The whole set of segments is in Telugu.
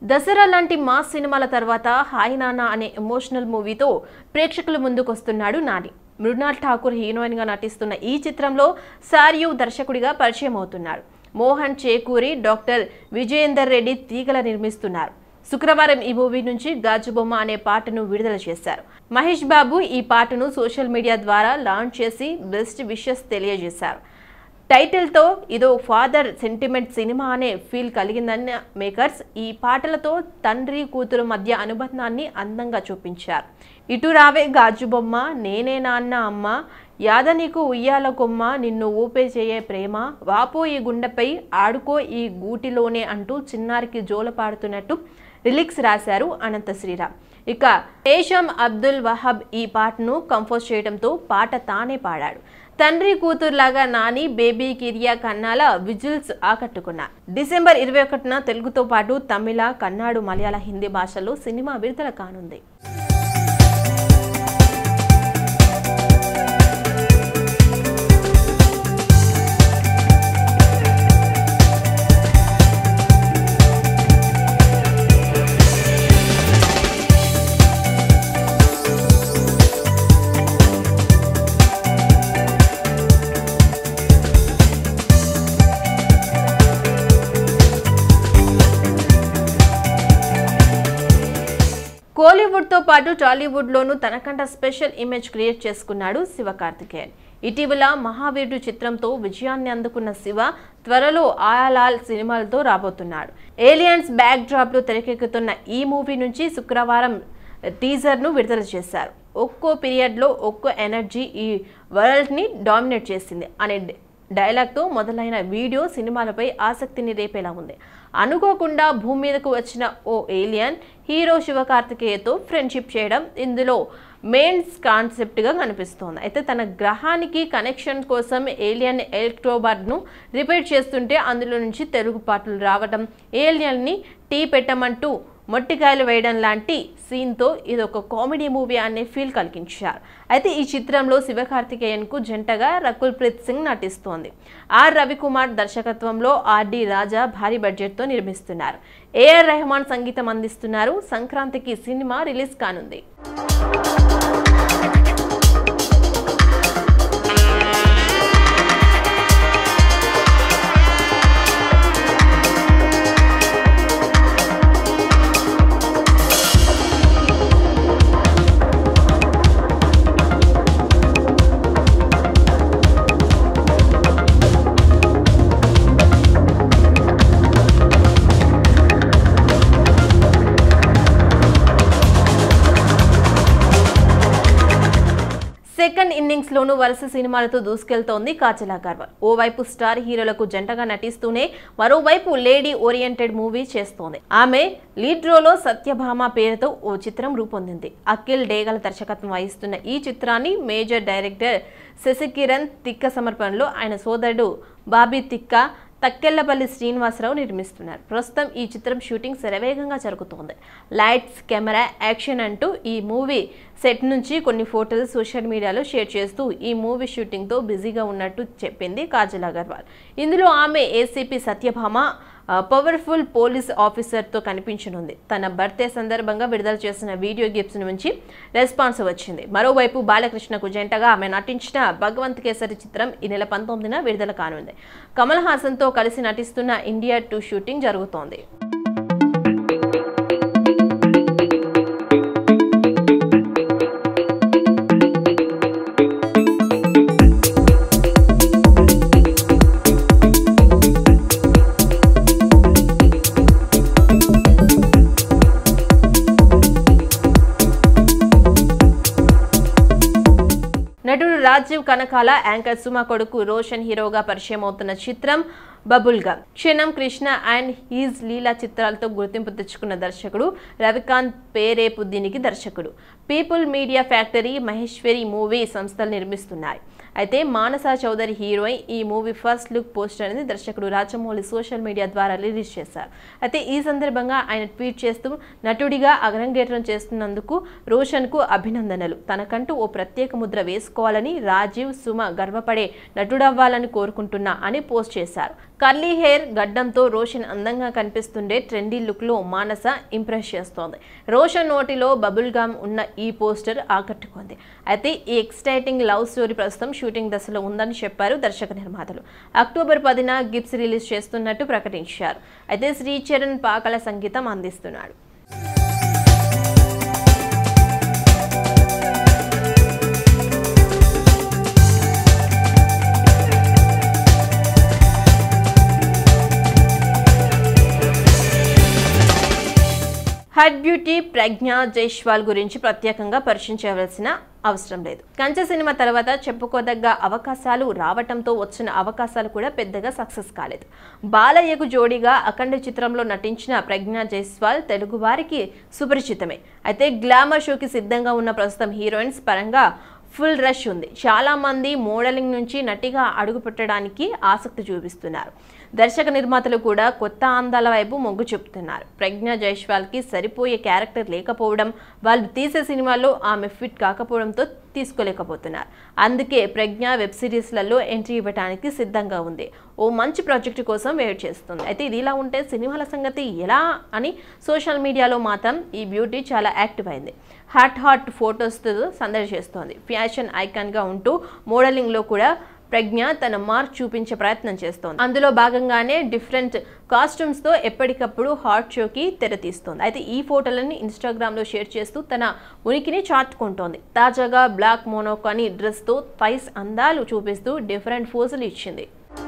దసరా లాంటి మాస్ సినిమాల తర్వాత హాయ్ నాన్న అనే ఎమోషనల్ మూవీతో ప్రేక్షకుల ముందుకొస్తున్నాడు నాని మృణాల్ ఠాకూర్ హీరోయిన్ గా నటిస్తున్న ఈ చిత్రంలో సారియు దర్శకుడిగా పరిచయం అవుతున్నాడు మోహన్ చేకూరి డాక్టర్ విజయేందర్ రెడ్డి తీగల నిర్మిస్తున్నారు శుక్రవారం ఈ మూవీ నుంచి గాజుబొమ్మ అనే పాటను విడుదల చేశారు మహేష్ బాబు ఈ పాటను సోషల్ మీడియా ద్వారా లాంచ్ చేసి బెస్ట్ విషెస్ తెలియజేశారు టైటిల్తో ఇదో ఫాదర్ సెంటిమెంట్ సినిమా అనే ఫీల్ కలిగిందన్న మేకర్స్ ఈ పాటలతో తండ్రి కూతురు మధ్య అనుబంధాన్ని అందంగా చూపించారు ఇటు రావే గాజుబొమ్మ నేనే నాన్న అమ్మ యాద నీకు ఉయ్యాల కొమ్మ నిన్ను ఊపే చేయే ప్రేమ వాపో ఈ గుండెపై ఆడుకో ఈ గూటిలోనే అంటూ చిన్నారికి జోలపాడుతున్నట్టు రిలిక్స్ రాశారు అనంత శ్రీరామ్ ఇక హేషం అబ్దుల్ వహాబ్ ఈ పాటను కంపోజ్ చేయడంతో పాట తానే పాడాడు తండ్రి కూతురులాగా నాని బేబీ కిరియా కన్నాల విజువల్స్ ఆకట్టుకున్నారు డిసెంబర్ ఇరవై ఒకటిన తెలుగుతో పాటు తమిళ కన్నడ మలయాళ హిందీ భాషల్లో సినిమా విడుదల కానుంది కోలీవుడ్తో పాటు టాలీవుడ్లోనూ తనకంట స్పెషల్ ఇమేజ్ క్రియేట్ చేసుకున్నాడు శివకార్తికేయన్ ఇటీవల మహావీరుడు చిత్రంతో విజయాన్ని అందుకున్న శివ త్వరలో ఆయాలాల్ సినిమాలతో రాబోతున్నాడు ఏలియన్స్ బ్యాక్ డ్రాప్లో తెరకెక్కుతున్న ఈ మూవీ నుంచి శుక్రవారం టీజర్ను విడుదల చేశారు ఒక్కో పీరియడ్లో ఒక్కో ఎనర్జీ ఈ వరల్డ్ని డామినేట్ చేసింది అనే డైలాగ్తో మొదలైన వీడియో సినిమాలపై ఆసక్తిని రేపేలా ఉంది అనుకోకుండా భూమి మీదకు వచ్చిన ఓ ఏలియన్ హీరో శివకార్తికేయతో ఫ్రెండ్షిప్ చేయడం ఇందులో మెయిన్ కాన్సెప్ట్గా కనిపిస్తోంది అయితే తన గ్రహానికి కనెక్షన్ కోసం ఏలియన్ ఎలక్ట్రోబర్ను రిపేర్ చేస్తుంటే అందులో నుంచి తెలుగు పాటలు రావడం ఏలియన్ని టీ పెట్టమంటూ మొట్టికాయలు వేయడం లాంటి సీన్తో ఇది ఒక కామెడీ మూవీ అనే ఫీల్ కలిగించారు అయితే ఈ చిత్రంలో శివకార్తికేయన్కు జంటగా రకుల్ ప్రీత్ సింగ్ నటిస్తోంది ఆర్ రవికుమార్ దర్శకత్వంలో ఆర్డి రాజా భారీ బడ్జెట్తో నిర్మిస్తున్నారు ఏఆర్ రెహమాన్ సంగీతం అందిస్తున్నారు సంక్రాంతికి సినిమా రిలీజ్ కానుంది సెకండ్ ఇన్నింగ్స్ లోను వరుస సినిమాలతో దూసుకెళ్తోంది కాజల్ అగర్వాల్ ఓవైపు స్టార్ హీరోలకు జంటగా నటిస్తూనే మరోవైపు లేడీ ఓరియంటెడ్ మూవీ చేస్తోంది ఆమె లీడ్ రోలో సత్యభామ పేరుతో ఓ చిత్రం రూపొందింది అఖిల్ డేగల దర్శకత్వం వహిస్తున్న ఈ చిత్రాన్ని మేజర్ డైరెక్టర్ శశికిరణ్ తిక్క సమర్పణలో ఆయన సోదరుడు బాబీ తిక్క తక్కెళ్లపల్లి శ్రీనివాసరావు నిర్మిస్తున్నారు ప్రస్తుతం ఈ చిత్రం షూటింగ్ శరవేగంగా జరుగుతోంది లైట్స్ కెమెరా యాక్షన్ అంటూ ఈ మూవీ సెట్ నుంచి కొన్ని ఫోటోలు సోషల్ మీడియాలో షేర్ చేస్తూ ఈ మూవీ షూటింగ్తో బిజీగా ఉన్నట్టు చెప్పింది కాజల్ అగర్వాల్ ఇందులో ఆమె ఏసీపీ సత్యభామ ఆ, పవర్ఫుల్ పోలీస్ ఆఫీసర్తో కనిపించనుంది తన బర్త్డే సందర్భంగా విడుదల చేసిన వీడియో గిఫ్ట్స్ నుంచి రెస్పాన్స్ వచ్చింది మరోవైపు బాలకృష్ణకు జంటగా ఆమె నటించిన భగవంత్ కేసరి చిత్రం ఈ నెల పంతొమ్మిదిన విడుదల కానుంది కమల్ హాసన్తో కలిసి నటిస్తున్న ఇండియా టూ షూటింగ్ జరుగుతోంది నటుడు రాజీవ్ కనకాల యాంకర్ సుమ కొడుకు రోషన్ హీరోగా పరిచయం అవుతున్న చిత్రం బబుల్ గమ్ క్షణం కృష్ణ అండ్ హీజ్ లీలా చిత్రాలతో గుర్తింపు తెచ్చుకున్న దర్శకుడు రవికాంత్ పేరేపు దీనికి దర్శకుడు people media factory Maheswari movie సంస్థలు నిర్మిస్తున్నాయి అయితే మానస చౌదరి హీరోయిన్ ఈ మూవీ ఫస్ట్ లుక్ పోస్టర్ అనేది దర్శకుడు రాజమౌళి సోషల్ మీడియా ద్వారా రిలీజ్ చేశారు అయితే ఈ సందర్భంగా ఆయన ట్వీట్ చేస్తూ నటుడిగా అగ్రంగేట్రం చేస్తున్నందుకు రోషన్కు అభినందనలు తనకంటూ ఓ ప్రత్యేక ముద్ర వేసుకోవాలని రాజీవ్ సుమ గర్వపడే నటుడవ్వాలని కోరుకుంటున్నా అని పోస్ట్ చేశారు కర్లీ హెయిర్ గడ్డంతో రోషన్ అందంగా కనిపిస్తుండే ట్రెండీ లుక్లో మానస ఇంప్రెస్ చేస్తోంది రోషన్ నోటిలో బబుల్ గమ్ ఉన్న ఈ పోస్టర్ ఆకట్టుకుంది అయితే ఈ ఎక్సైటింగ్ లవ్ స్టోరీ ప్రస్తుతం షూటింగ్ దశలో ఉందని చెప్పారు దర్శక నిర్మాతలు అక్టోబర్ పదిన గిప్స్ రిలీజ్ చేస్తున్నట్టు ప్రకటించారు అయితే శ్రీచరణ్ పాకల సంగీతం అందిస్తున్నాడు హట్ బ్యూటీ ప్రజ్ఞ జైష్వాల్ గురించి ప్రత్యేకంగా పరిచయం చేయవలసిన అవసరం లేదు కంచె సినిమా తర్వాత చెప్పుకోదగ్గ అవకాశాలు రావటంతో వచ్చిన అవకాశాలు కూడా పెద్దగా సక్సెస్ కాలేదు బాలయ్యకు జోడీగా అఖండ చిత్రంలో నటించిన ప్రజ్ఞ జైస్వాల్ తెలుగు వారికి సుపరిచితమే అయితే గ్లామర్ షోకి సిద్ధంగా ఉన్న ప్రస్తుతం హీరోయిన్స్ పరంగా ఫుల్ రష్ ఉంది చాలా మంది మోడలింగ్ నుంచి నటిగా అడుగుపెట్టడానికి ఆసక్తి చూపిస్తున్నారు దర్శక నిర్మాతలు కూడా కొత్త అందాల వైపు మొగ్గు చూపుతున్నారు ప్రజ్ఞ జైష్వాల్కి సరిపోయే క్యారెక్టర్ లేకపోవడం వాళ్ళు తీసే సినిమాల్లో ఆమె ఫిట్ కాకపోవడంతో తీసుకోలేకపోతున్నారు అందుకే ప్రజ్ఞ వెబ్ సిరీస్లలో ఎంట్రీ ఇవ్వడానికి సిద్ధంగా ఉంది ఓ మంచి ప్రాజెక్టు కోసం వెయిట్ చేస్తుంది అయితే ఇది ఇలా ఉంటే సినిమాల సంగతి ఎలా అని సోషల్ మీడియాలో మాత్రం ఈ బ్యూటీ చాలా యాక్టివ్ అయింది హాట్ హాట్ ఫొటోస్తో సందడి చేస్తోంది ఫ్యాషన్ ఐకాన్గా ఉంటూ మోడలింగ్లో కూడా ప్రజ్ఞ తన మార్క్ చూపించే ప్రయత్నం చేస్తోంది అందులో భాగంగానే డిఫరెంట్ కాస్ట్యూమ్స్తో ఎప్పటికప్పుడు హాట్ షోకి తెరతీస్తోంది అయితే ఈ ఫోటోలని ఇన్స్టాగ్రామ్లో షేర్ చేస్తూ తన ఉనికిని చాటుకుంటోంది తాజాగా బ్లాక్ మోనోకాని డ్రెస్తో థైస్ అందాలు చూపిస్తూ డిఫరెంట్ ఫోజులు ఇచ్చింది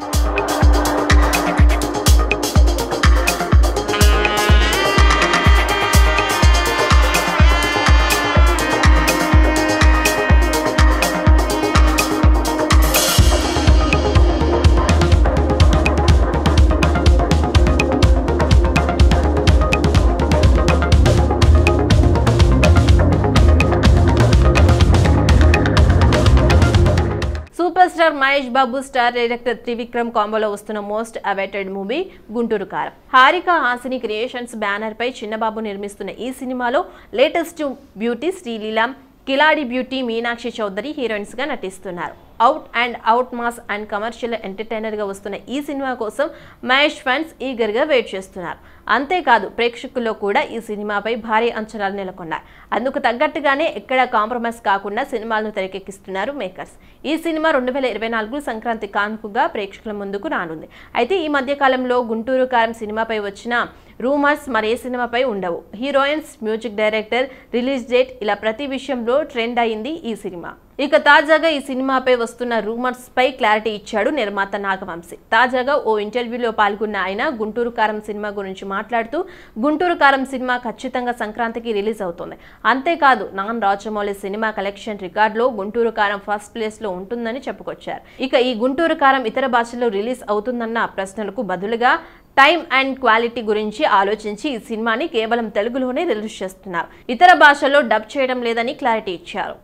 super star Mahesh Babu star director Trivikram కాంబోలో వస్తున్న most awaited movie Guntur Kaaram Haarika Hassine creations banner పై చిన్నబాబు నిర్మిస్తున్న ఈ సినిమాలో లేటెస్ట్ బ్యూటీ శ్రీలీల కిలాడి బ్యూటీ మీనాక్షి చౌదరి హీరోయిన్స్ గా నటిస్తున్నారు out and out mass and commercial entertainer గా వస్తున్న ఈ సినిమా కోసం మహేష్ ఫ్యాన్స్ ఈగర్ గా వెయిట్ చేస్తున్నారు అంతేకాదు ప్రేక్షకుల్లో కూడా ఈ సినిమాపై భారీ అంచనాలు నెలకొన్నాయి అందుకు తగ్గట్టుగానే ఎక్కడ కాంప్రమైజ్ కాకుండా సినిమాలను తెరకెక్కిస్తున్నారు మేకర్స్ ఈ సినిమా రెండు వేల ఇరవై నాలుగు సంక్రాంతి కానుకగా ప్రేక్షకుల ముందుకు రానుంది అయితే ఈ మధ్య కాలంలో గుంటూరు కారం సినిమాపై వచ్చిన రూమర్స్ మరే సినిమాపై ఉండవు heroines music director release date ఇలా ప్రతి విషయంలో ట్రెండ్ అయింది ఈ సినిమా ఇక తాజాగా ఈ సినిమాపై వస్తున్న రూమర్స్ పై క్లారిటీ ఇచ్చాడు నిర్మాత నాగవంశి తాజాగా ఓ ఇంటర్వ్యూలో పాల్గొన్న ఆయన గుంటూరు కారం సినిమా గురించి మాట్లాడుతూ గుంటూరు కారం సినిమా ఖచ్చితంగా సంక్రాంతికి రిలీజ్ అవుతుంది అంతేకాదు నాన్ రాజమౌళి సినిమా కలెక్షన్ రికార్డులో గుంటూరు కారం ఫస్ట్ ప్లేస్ లో ఉంటుందని చెప్పుకొచ్చారు ఇక ఈ గుంటూరు కారం ఇతర భాషల్లో రిలీజ్ అవుతుందన్న ప్రశ్నలకు బదులుగా టైం అండ్ క్వాలిటీ గురించి ఆలోచించి ఈ సినిమాని కేవలం తెలుగులోనే రిలీజ్ చేస్తున్నారు ఇతర భాషల్లో డబ్ చేయడం లేదని క్లారిటీ ఇచ్చారు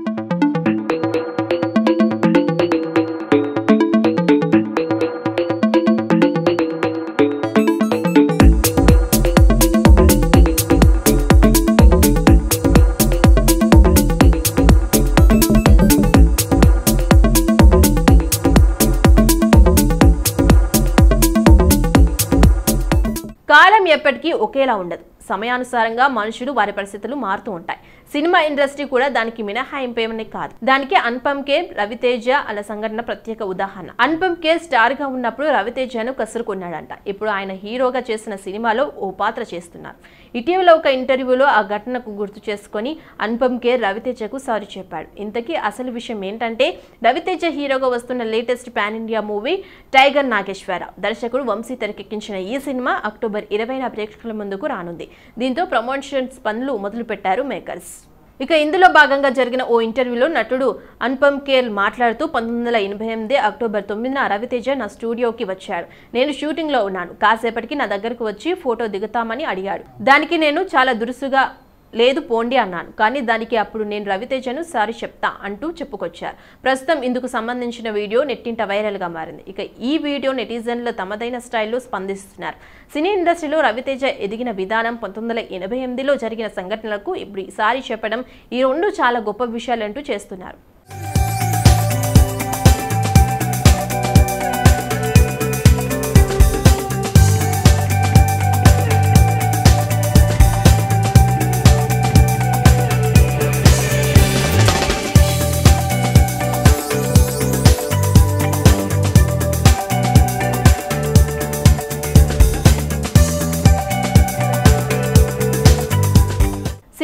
కాలం ఎప్పటికీ ఒకేలా ఉండదు సమయానుసారంగా మనుషులు వారి పరిస్థితులు మారుతూ ఉంటాయి సినిమా ఇండస్ట్రీ కూడా దానికి మినహాయింపు ఏమని కాదు దానికి అనుపమ్ కే రవితేజ అలా సంఘటన ప్రత్యేక ఉదాహరణ అనుపమ్ కే స్టార్ గా ఉన్నప్పుడు రవితేజను కసురుకున్నాడంట ఇప్పుడు ఆయన హీరోగా చేసిన సినిమాలో ఓ పాత్ర చేస్తున్నారు ఇటీవల ఒక ఇంటర్వ్యూలో ఆ ఘటనకు గుర్తు చేసుకొని అనుపమ్ కే రవితేజకు సారీ చెప్పాడు ఇంతకీ అసలు విషయం ఏంటంటే రవితేజ హీరోగా వస్తున్న latest pan India movie Tiger Nageswara Rao దర్శకుడు వంశీ తెరకెక్కించిన ఈ సినిమా అక్టోబర్ ఇరవైన ప్రేక్షకుల ముందుకు రానుంది దీంతో ప్రమోషన్స్ పనులు మొదలుపెట్టారు మేకర్స్ ఇక ఇందులో భాగంగా జరిగిన ఓ ఇంటర్వ్యూలో నటుడు అనుపమ్ కేర్ మాట్లాడుతూ పంతొమ్మిది వందల ఎనభై ఎనిమిది అక్టోబర్ తొమ్మిదిన రవితేజ నా స్టూడియోకి వచ్చాడు నేను షూటింగ్లో ఉన్నాను కాసేపటికి నా దగ్గరకు వచ్చి ఫోటో దిగుతామని అడిగాడు దానికి నేను చాలా దురుసుగా లేదు పోండి అన్నాను కానీ దానికి అప్పుడు నేను రవితేజను సారీ చెప్తా అంటూ చెప్పుకొచ్చారు ప్రస్తుతం ఇందుకు సంబంధించిన వీడియో నెట్టింట వైరల్గా మారింది ఇక ఈ వీడియో నెటిజన్లు తమదైన స్టైల్లో స్పందిస్తున్నారు సినీ ఇండస్ట్రీలో రవితేజ ఎదిగిన విధానం పంతొమ్మిది వందల ఎనభై ఎనిమిదిలో జరిగిన సంఘటనలకు ఇప్పుడు ఈ సారీ చెప్పడం ఈ రెండు చాలా గొప్ప విషయాలంటూ చేస్తున్నారు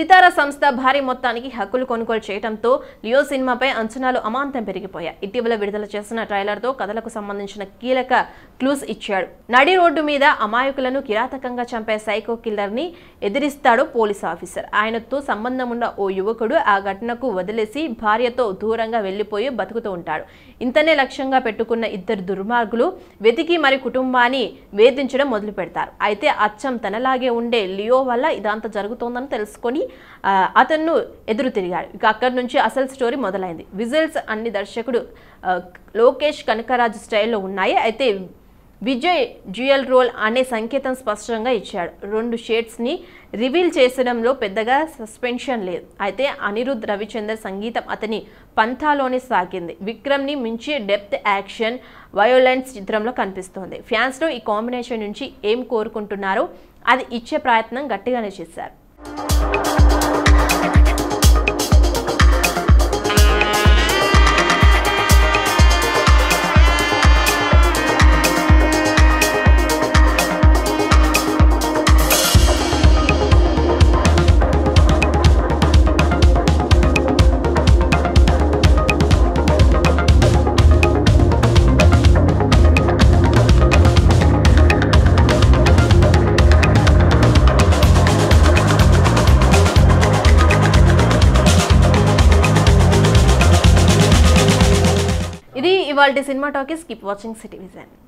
సితారా సంస్థ భారీ మొత్తానికి హక్కులు కొనుగోలు చేయడంతో లియో సినిమాపై అంచనాలు అమాంతం పెరిగిపోయాయి ఇటీవల విడుదల చేసిన ట్రైలర్తో కథలకు సంబంధించిన కీలక క్లూస్ ఇచ్చాడు నడి రోడ్డు మీద అమాయకులను కిరాతకంగా చంపే సైకో కిల్లర్ ని ఎదిరిస్తాడు పోలీస్ ఆఫీసర్ ఆయనతో సంబంధం ఉన్న ఓ యువకుడు ఆ ఘటనకు వదిలేసి భార్యతో దూరంగా వెళ్లిపోయి బతుకుతూ ఉంటాడు ఇంతనే లక్ష్యంగా పెట్టుకున్న ఇద్దరు దుర్మార్గులు వెతికి మరి కుటుంబాన్ని వేధించడం మొదలు పెడతారు అయితే అచ్చం తనలాగే ఉండే లియో వల్ల ఇదంతా జరుగుతోందని తెలుసుకొని ఆ, అతన్ను ఎదురు తిరిగాడు ఇక అక్కడి నుంచి అసలు స్టోరీ మొదలైంది విజిల్స్ అన్ని దర్శకుడు ఆ, లోకేష్ కనకరాజు స్టైల్లో ఉన్నాయి అయితే విజయ్ డ్యూయల్ రోల్ అనే సంకేతం స్పష్టంగా ఇచ్చాడు రెండు షేడ్స్ని రివీల్ చేసడంలో పెద్దగా సస్పెన్షన్ లేదు అయితే అనిరుద్ రవిచందర్ సంగీతం అతని పంథాలోనే సాగింది విక్రమ్ని మించి డెప్త్ యాక్షన్ వయోలెన్స్ చిత్రంలో కనిపిస్తోంది ఫ్యాన్స్లో ఈ కాంబినేషన్ నుంచి ఏం కోరుకుంటున్నారో అది ఇచ్చే ప్రయత్నం గట్టిగానే చేశారు ఇది ఇవాళ cinema talkies keep watching city vision